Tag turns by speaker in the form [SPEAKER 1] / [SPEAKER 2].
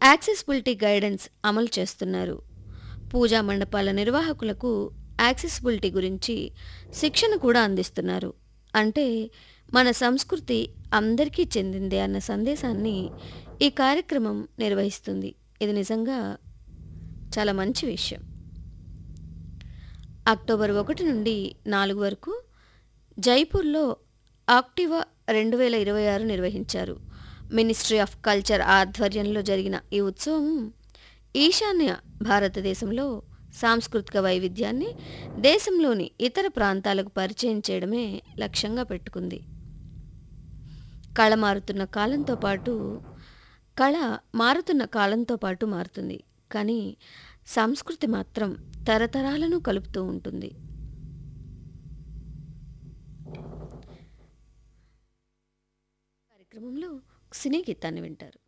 [SPEAKER 1] accessibility guidance అమలు చేస్తున్నారు పూజా మండపాల నిర్వాహకులకు యాక్సెసిబిలిటీ గురించి శిక్షణ కూడా అందిస్తున్నారు అంటే మన సంస్కృతి అందరికీ చెందిందే అన్న సందేశాన్ని ఈ కార్యక్రమం నిర్వహిస్తుంది ఇది నిజంగా చాలా మంచి విషయం అక్టోబర్ ఒకటి నుండి నాలుగు వరకు జైపూర్లో ఆక్టివా రెండు వేల ఇరవై ఆరు నిర్వహించారు మినిస్ట్రీ ఆఫ్ కల్చర్ ఆధ్వర్యంలో జరిగిన ఈ ఉత్సవం ఈశాన్య భారతదేశంలో సాంస్కృతిక వైవిధ్యాన్ని దేశంలోని ఇతర ప్రాంతాలకు పరిచయం చేయడమే లక్ష్యంగా పెట్టుకుంది కళ మారుతున్న కాలంతో పాటు కళ మారుతున్న కాలంతో పాటు మారుతుంది కానీ సంస్కృతి మాత్రం తరతరాలను కలుపుతూ ఉంటుంది కార్యక్రమంలో సినీ గీతాన్ని వింటారు